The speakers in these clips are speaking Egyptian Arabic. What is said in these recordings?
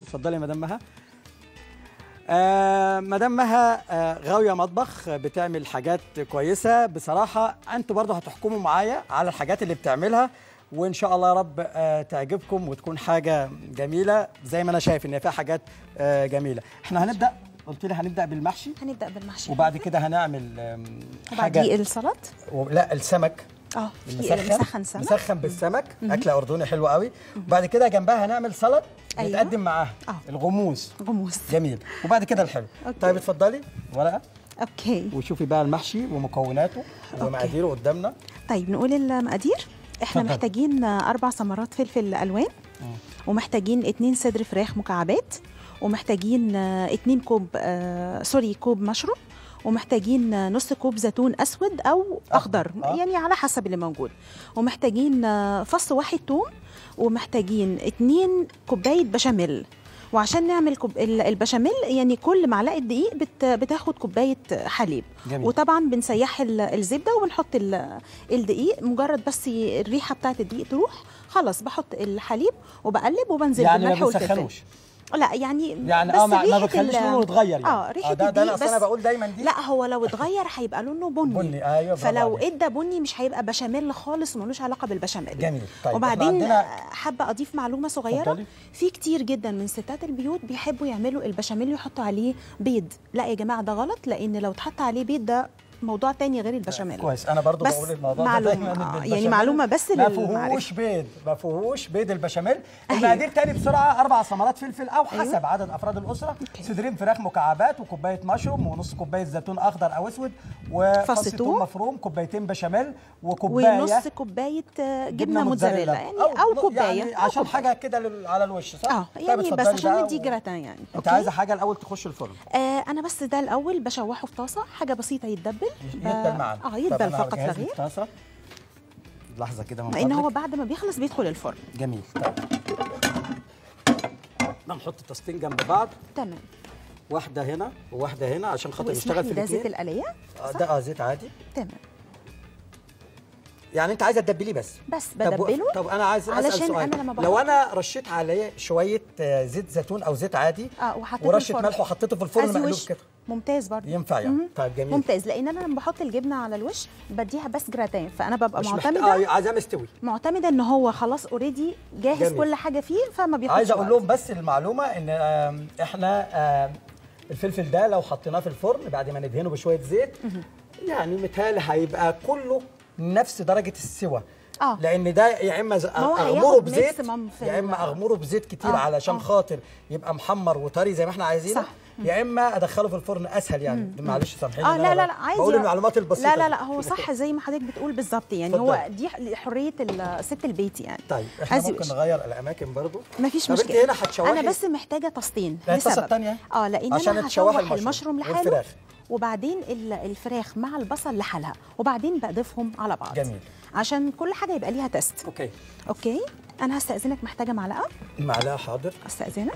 اتفضلي يا مدام مها آه مدام مها آه غاويه مطبخ آه، بتعمل حاجات كويسه بصراحه انتوا برضه هتحكموا معايا على الحاجات اللي بتعملها وان شاء الله يا رب آه تعجبكم وتكون حاجه جميله زي ما انا شايف ان فيها حاجات آه جميله احنا هنبدا قلت لي هنبدا بالمحشي هنبدا بالمحشي وبعد كده هنعمل آم، وبعديه السلطه و- لا السمك اه في المسخن مسخن سمك مسخن بالسمك اكله اردني حلوه قوي وبعد كده جنبها هنعمل سلط أيوة. يتقدم معاها آه. الغموس غموس جميل وبعد كده الحلو أوكي. طيب اتفضلي ورقه اوكي وشوفي بقى المحشي ومكوناته ومقاديره قدامنا طيب نقول المقادير احنا اتفضل. محتاجين اربع ثمرات فلفل الوان ومحتاجين اتنين صدر فراخ مكعبات ومحتاجين آه، اتنين كوب آه سوري كوب مشروم ومحتاجين آه، نص كوب زيتون اسود او اخضر آه. يعني على حسب اللي موجود ومحتاجين آه، فص واحد توم ومحتاجين اتنين كوبايه بشاميل وعشان نعمل كوب ال- البشاميل يعني كل معلقه دقيق بت بتاخد كوبايه حليب جميل. وطبعا بنسيح ال- الزبده وبنحط ال- الدقيق مجرد بس ي- الريحه بتاعت الدقيق تروح خلاص بحط الحليب وبقلب وبنزل يعني ما بالملح والفلفل بنسخنوش لا يعني يعني بس اه ما, ما ريحة بتخليش ال- لونه يتغير يعني اه ريحه ده, ده انا الدقيق اصل انا بس بقول دايما دي لا هو لو اتغير هيبقى لونه بني بني ايوه برافو فلو عليك. ادى بني مش هيبقى بشاميل خالص وملوش علاقه بالبشاميل جميل طيب وبعدين احنا عندنا حابه اضيف معلومه صغيره اتفضلي. في كتير جدا من ستات البيوت بيحبوا يعملوا البشاميل ويحطوا عليه بيض لا يا جماعه ده غلط لان لو اتحط عليه بيض ده موضوع تاني غير البشاميل كويس انا برضو بس بقول الموضوع معلومة، ده دايما إن آه، يعني البشاميل معلومة بس ما للمعرفة. فيهوش بيض ما فيهوش بيض البشاميل أيوة. المقادير تاني بسرعه اربع ثمرات فلفل او حسب أيوة. عدد افراد الاسره أوكي. صدرين فراخ مكعبات وكوبايه مشروم ونص كوبايه زيتون اخضر او اسود وفص فص ثوم توم. مفروم كوبايتين بشاميل وكوبايه ونص كوبايه آه، جبنه موتزاريلا يعني او كوبايه يعني أو عشان كوباية. حاجه كده لل- على الوش صح؟ اه طيب يعني بس اتفضلي عشان بقى ندي و- جراتان يعني انت أوكي؟ عايزه حاجه الاول تخش الفرن آه انا بس ده الاول بشوحه في طاسه حاجه بسيطه يتدبل ب- يدبل معانا اه طب يدبل أنا فقط هجهز لا لك غير طاسه لحظه كده من لان هو فضلك. بعد ما بيخلص بيدخل الفرن جميل طيب نحط الطاستين جنب بعض تمام واحده هنا وواحده هنا عشان خاطر واسمح نشتغل لي في ده زيت الاثنين القليه ده اه زيت عادي تمام يعني انت عايزه تدبليه بس بس طب و- بدبله طب انا عايز اسال علشان سؤال أنا لما لو بحط- انا رشيت عليه شويه آه، زيت زيتون او زيت عادي اه وحطيته ورشه الفرن. ملح وحطيته في الفرن أزي مقلوب وش. كده ممتاز برضه ينفع يعني مهم. طيب جميل ممتاز لان انا لما بحط الجبنه على الوش بديها بس جراتان فانا ببقى مش محت... معتمده اه عايزاه مستوي معتمده ان هو خلاص اوريدي جاهز جميل. كل حاجه فيه فما بياخدش عايز اقول وقت. لهم بس المعلومه ان آم، احنا آم، الفلفل ده لو حطيناه في الفرن بعد ما ندهنه بشويه زيت يعني متهيألي هيبقى كله نفس درجه السوى آه. لان ده يا اما ز- هو اغمره هياخد بزيت maximum في يا اما ال- اغمره بزيت كتير آه، علشان آه. خاطر يبقى محمر وطري زي ما احنا عايزينه صح. يا اما ادخله في الفرن اسهل يعني معلش سامحيني اه إن لا أنا لا لا عادي بقول المعلومات البسيطه لا لا دي. لا هو صح زي ما حضرتك بتقول بالظبط يعني هو اتفضل. دي ح- حريه ال- ست البيت يعني طيب احنا عايز ممكن وش. نغير الاماكن برضو مفيش طب انت مشكله هنا هتشوحي انا بس محتاجه طاسين لا، الطاسة لسبب. التانية؟ اه لان عشان انا تشوحي هشوح المشروم المشروم لحاله والفراخ. وبعدين ال- الفراخ مع البصل لحالها وبعدين بضيفهم على بعض جميل. عشان كل حاجه يبقى ليها تيست اوكي اوكي انا هستاذنك محتاجه معلقه معلقه حاضر استاذنك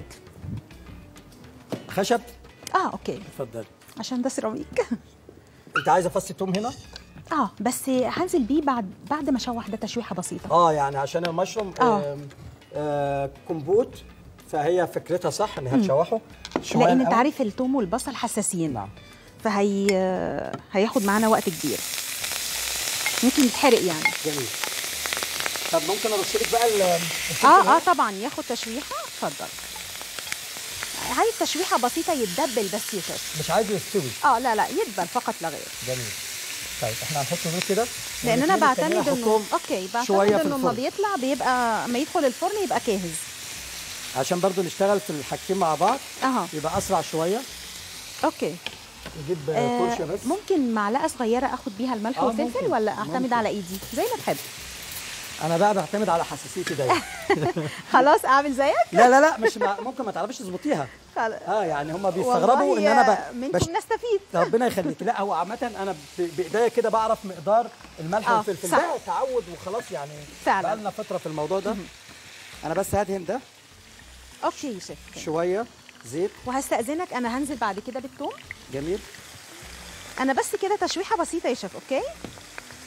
خشب اه اوكي اتفضل عشان ده سيراميك انت عايزه فص التوم هنا اه بس هنزل بيه بعد بعد ما اشوح ده تشويحه بسيطه اه يعني عشان المشروم آه. آم، آه كمبوت فهي فكرتها صح انها تشوحه شويه لان انت الأول. عارف الثوم والبصل حساسين نعم فهي هياخد معانا وقت كبير ممكن يتحرق يعني جميل طب ممكن ارش لك بقى ال- الفلفل اه اه هنا؟ طبعا ياخد تشويحه اتفضل عايز تشويحه بسيطه يتدبل بس يا شيف مش عايزه يستوي اه لا لا يدبل فقط لا غير جميل طيب احنا هنحط دول كده لان انا والاتنين التانيين بعتمد انه هحطهم اوكي شوية بعتمد في انه لما الفرن. بيطلع بيبقى ما يدخل الفرن يبقى جاهز عشان برضو نشتغل في الحاجتين مع بعض اها يبقى اسرع شويه اوكي نجيب آه فرشه بس ممكن معلقه صغيره اخد بيها الملح آه، والفلفل ممكن، ولا اعتمد ممكن. على ايدي زي ما تحب انا بقى بعتمد على حساسيتي دايما خلاص اعمل زيك لا لا لا مش مع... ممكن ما تعرفيش تظبطيها خلاص. اه يعني هم بيستغربوا ان والله انا آه، ب... منكم بش... نستفيد ربنا يخليك لا هو عامة أنا ب- بإيديا كده بعرف مقدار الملح آه، والفلفل صح. ده تعود وخلاص يعني فعلا. بقالنا فترة في الموضوع ده أنا بس هدهن ده اوكي يا شيف شوية زيت وهستأذنك انا هنزل بعد كده بالثوم جميل انا بس كده تشويحه بسيطه يا شيف اوكي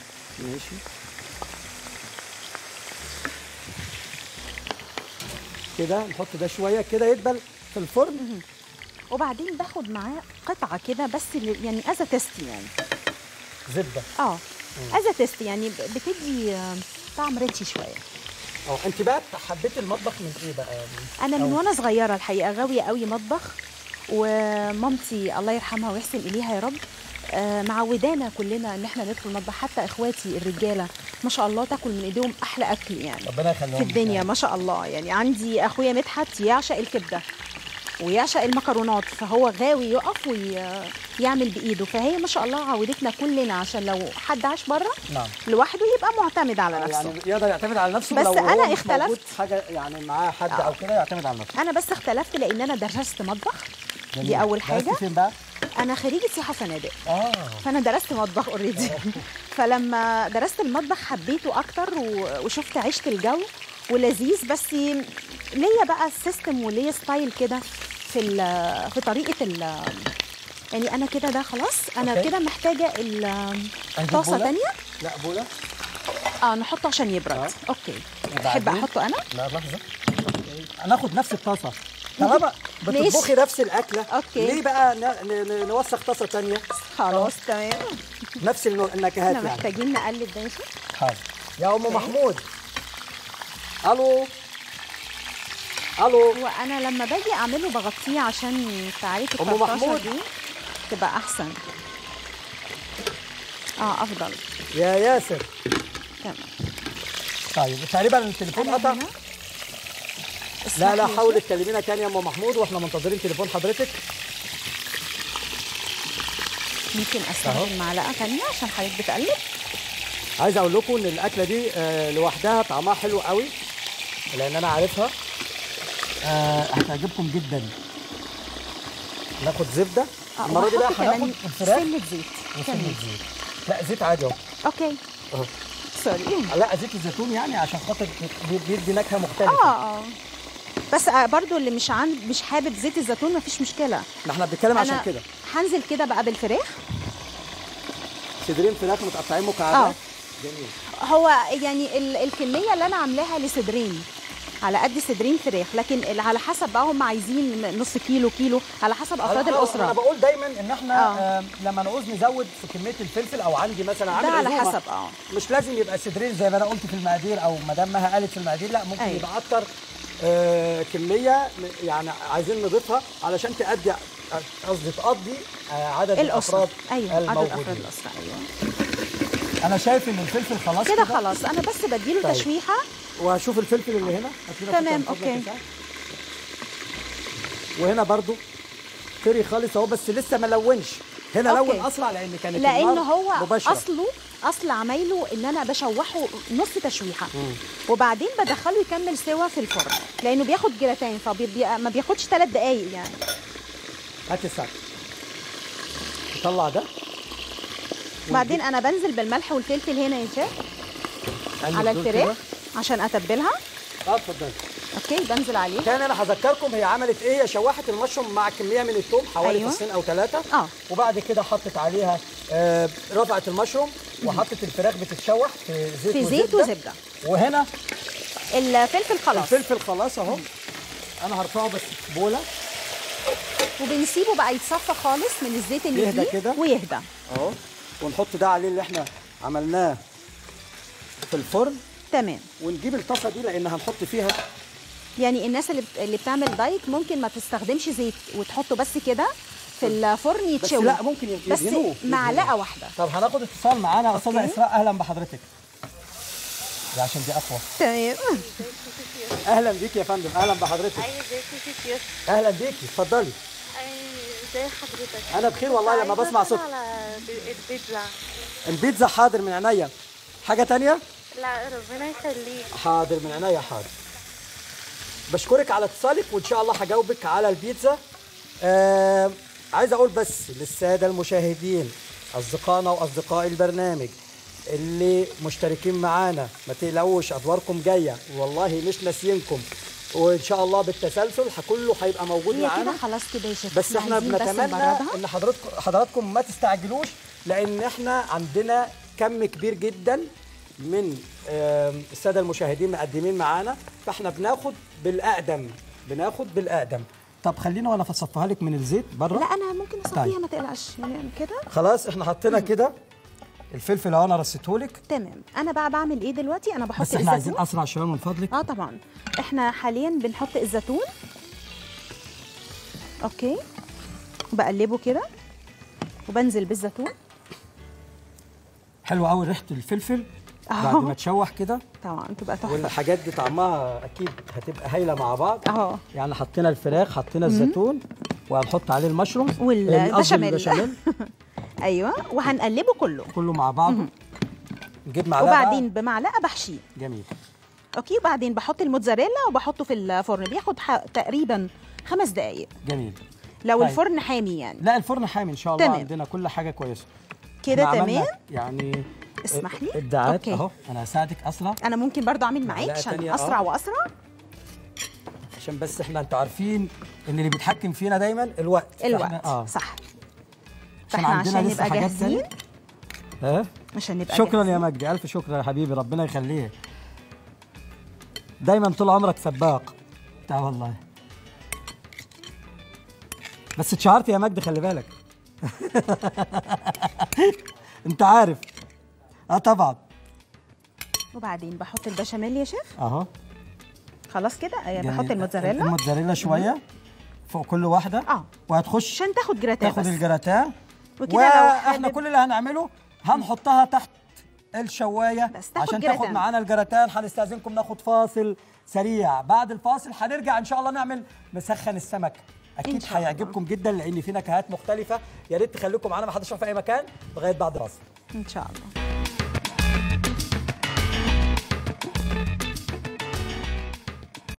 ماشي كده نحط ده شويه كده يدبل في الفرن وبعدين باخد معاه قطعه كده بس ل- يعني از تيست يعني زبده اه از تيست يعني ب- بتدي آه، طعم ريتشي شويه اه انت بقى حبيتي المطبخ من ايه بقى انا من أو- وانا صغيره الحقيقه غاويه قوي مطبخ ومامتي الله يرحمها ويحسن اليها يا رب آه، معودانا كلنا ان احنا ندخل المطبخ حتى اخواتي الرجاله ما شاء الله تاكل من ايديهم احلى اكل يعني ربنا يخليهم في الدنيا يعني. ما شاء الله يعني عندي اخويا مدحت يعشق الكبده ويعشق المكرونات فهو غاوي يقف ويعمل بايده فهي ما شاء الله عودتنا كلنا عشان لو حد عاش بره نعم لوحده يبقى معتمد على نفسه يعني يقدر يعتمد على نفسه بس لو هو أنا مش اختلفت. موجود حاجه يعني معاه حد آه. او كده يعتمد على نفسه انا بس اختلفت لان انا درست مطبخ جميل. دي اول درستي حاجه فين بقى؟ انا خريجه سياحه وفنادق اه فانا درست مطبخ اوريدي فلما درست المطبخ حبيته اكتر و- وشفت عشت الجو ولذيذ بس ليا بقى السيستم وليا ستايل كده في ال- في طريقه ال يعني انا كده ده خلاص انا أوكي. كده محتاجه ال- أجيب طاسه بولة؟ تانية لا بولا اه نحطه عشان يبرد آه. اوكي وبعدين؟ تحب احطه انا لا لحظه هناخد نفس الطاسه طالما ماشي. بتطبخي نفس الاكله أوكي. ليه بقى ن- ن- نوسخ طاسه تانية خلاص تمام نفس النوع- النكهات احنا يعني محتاجين نقلب ده ماشي حاضر يا ام محمود الو الو وانا لما باجي اعمله بغطيه عشان تعريف أم الطرطشه محمود. دي تبقى احسن اه افضل يا ياسر تمام طيب تقريبا التليفون أنا قطع هنا. لا لا اسمح لي حاولي تكلمينا تاني يا ام محمود واحنا منتظرين تليفون حضرتك ممكن أهو. استخدم معلقه ثانيه عشان حضرتك بتقلب عايز اقول لكم ان الاكله دي آه، لوحدها طعمها حلو قوي لان انا عارفها آه، هتعجبكم جدا ناخد زبده آه، المره دي بقى وهحط هناخد كمان الفراخ سنه زيت وسنه كمان. زيت لا زيت عادي اهو اوكي أهو. سوري لا زيت الزيتون يعني عشان خاطر بي- بيدي نكهه مختلفه اه اه بس آه، برضو اللي مش عند مش حابب زيت الزيتون مفيش مشكله ما احنا بنتكلم عشان انا كده هنزل كده بقى بالفراخ صدرين فراخ متقطعين مكعبات آه. جميل هو يعني ال- الكميه اللي انا عاملاها لصدرين على قد صدرين فراخ لكن ال- على حسب بقى هم عايزين نص كيلو كيلو على حسب افراد أنا- انا الاسره بقول دايما ان احنا آه. آه. لما نعوز نزود في كميه الفلفل او عندي مثلا عامل ده على عزومة، حسب اه مش لازم يبقى صدرين زي ما انا قلت في المقادير او مدام مها قالت في المقادير لا ممكن أيوة. يبقى اكتر آه كميه م- يعني عايزين نضيفها علشان تأدي قصدي تقضي آه عدد الاسره الافراد ايوه عدد افراد الموجودين الاسره ايوه انا شايف ان الفلفل خلاص كده خلاص انا بس بديله طيب. تشويحه وهشوف الفلفل اللي هنا هاتلنا تمام، فلفل من فضلك أوكي. يا سعد. وهنا برضو طري خالص اهو بس لسه ما لونش هنا أوكي. لون اسرع لان كانت لان النار هو مباشره اصله اصل عمايله ان انا بشوحه نص تشويحه وبعدين بدخله يكمل سوا في الفرن لانه بياخد جراتين فما بياخدش ثلاث دقايق يعني هات السعد نطلع ده بعدين انا بنزل بالملح والفلفل هنا يا شيخ قلب على دول الفراخ كده. عشان اتبلها اه اتفضل اوكي بنزل عليه تاني انا هذكركم هي عملت ايه هي شوحت المشروم مع كميه من الثوم حوالي أيوة. فصين او ثلاثه اه وبعد كده حطت عليها آه رفعت المشروم وحطت الفراخ بتتشوح في زيت في زيت وزبدة. وزبده وهنا الفلفل خلاص الفلفل خلاص اهو انا هرفعه بس في بوله وبنسيبه بقى يتصفى خالص من الزيت اللي يهدى فيه كده. ويهدى اهو ونحط ده عليه اللي احنا عملناه في الفرن تمام ونجيب الطاسه دي لان هنحط فيها يعني الناس اللي بت- اللي بتعمل دايت ممكن ما تستخدمش زيت وتحطه بس كده في الفرن بس يتشوي لا ممكن بس يدهنوه معلقه واحده طب هناخد اتصال معانا استاذه أوكي. اسراء اهلا بحضرتك دي عشان دي اقوى تمام اهلا بيك يا فندم اهلا بحضرتك ايوه ازيك يا ست ياسر اهلا بيكي اتفضلي أي- ازي حضرتك انا بخير والله لما عايزة بسمع أسأل صوت على ب- البيتزا البيتزا حاضر من عينيا حاجه تانية لا ربنا يخليك حاضر من عينيا حاضر بشكرك على اتصالك وان شاء الله هجاوبك على البيتزا آه عايز اقول بس للساده المشاهدين اصدقائنا واصدقاء البرنامج اللي مشتركين معانا ما تقلقوش ادواركم جايه والله مش ناسيينكم وان شاء الله بالتسلسل كله هيبقى موجود هي معانا كده خلاص كده يا شيخ بس احنا عايزين بس بنتمنى نبردها. ان حضراتكم حضراتكم ما تستعجلوش لان احنا عندنا كم كبير جدا من آم، الساده المشاهدين مقدمين معانا فاحنا بناخد بالاقدم بناخد بالاقدم طب خلينا وانا اصفها لك من الزيت بره لا انا ممكن اصفيها طيب. ما تقلقش يعني كده خلاص احنا حطينا كده الفلفل اهو انا رصيتهولك تمام انا بقى بعمل ايه دلوقتي انا بحط بس احنا عايزين الزيتون اسرع شويه من فضلك اه طبعا احنا حاليا بنحط الزيتون اوكي بقلبه كده وبنزل بالزيتون حلوه قوي ريحه الفلفل بعد أهو. ما تشوح كده طبعا تبقى تحفه والحاجات دي طعمها اكيد هتبقى هايله مع بعض اهو يعني حطينا الفراخ حطينا الزيتون وهنحط عليه المشروم وال- قصدي البشاميل. البشاميل ايوه وهنقلبه كله كله مع بعضه نجيب معلقه وبعدين بقى. بمعلقه بحشيه جميل اوكي وبعدين بحط الموتزاريلا وبحطه في الفرن بياخد ح... تقريبا خمس دقايق جميل لو طيب. الفرن حامي يعني لا الفرن حامي ان شاء الله تمام. عندنا كل حاجه كويسه كده إحنا عملنا تمام يعني اسمح لي. ابداعات أوكي. اهو انا هساعدك اسرع انا ممكن برضو اعمل معاك معلقة عشان تانية، آه. اسرع واسرع عشان بس احنا انتوا عارفين ان اللي بيتحكم فينا دايما الوقت الوقت فإحنا- اه صح عشان فاحنا عندنا عشان لسه نبقى حاجات جاهزين تانية. ها عشان نبقى شكرا جاهزين. يا مجدي الف شكر يا حبيبي ربنا يخليك دايما طول عمرك سباق بتاع والله بس اتشهرت يا مجدي خلي بالك انت عارف اه طبعا وبعدين بحط البشاميل يا شيف اهو خلاص كده آه، جميل. بحط الموتزاريلا الموتزاريلا شويه فوق كل واحده اه وهتخش عشان تاخد جراتان تاخد بس الجراتان وكده لو واحنا حابب- كل اللي هنعمله هنحطها تحت الشوايه بس تاخد عشان تاخد جراتان. معانا الجراتان هنستاذنكم ناخد فاصل سريع بعد الفاصل هنرجع ان شاء الله نعمل مسخن السمك اكيد شاء الله. هيعجبكم جدا لان في نكهات مختلفه يا ريت تخليكم معانا ما حدش يروح في اي مكان لغايه بعد الفاصل ان شاء الله